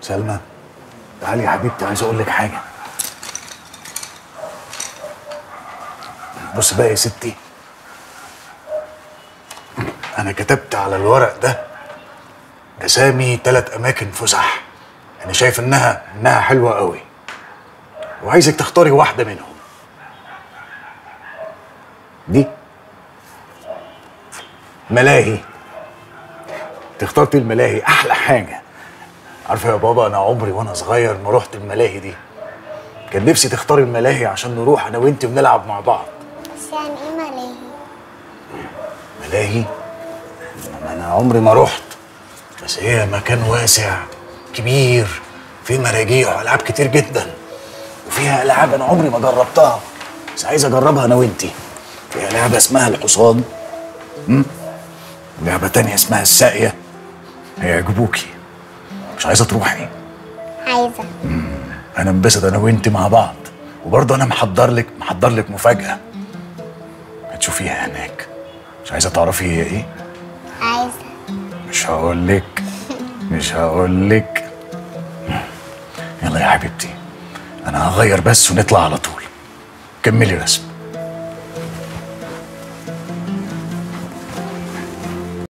سلمى تعالي يا حبيبتي عايز اقول لك حاجه بص بقى يا ستي انا كتبت على الورق ده اسامي ثلاث اماكن فسح انا شايف انها انها حلوه قوي وعايزك تختاري واحده منهم دي ملاهي تختارتي الملاهي احلى حاجه عارفه يا بابا انا عمري وانا صغير ما رحت الملاهي دي كان نفسي تختاري الملاهي عشان نروح انا وانت ونلعب مع بعض بس يعني ايه ملاهي ملاهي ما انا عمري ما رحت بس هي مكان واسع كبير فيه مراجيح والعاب كتير جدا وفيها العاب انا عمري ما جربتها بس عايز اجربها انا وانتي فيها لعبه اسمها الحصان أمم؟ لعبه تانية اسمها الساقيه هيعجبوكي مش عايزه تروحي عايزه انا انبسط انا وانت مع بعض وبرضه انا محضر لك محضر لك مفاجاه هتشوفيها هناك مش عايزه تعرفي هي ايه عايزه مش هقول لك مش هقول لك يلا يا حبيبتي انا هغير بس ونطلع على طول كملي رسم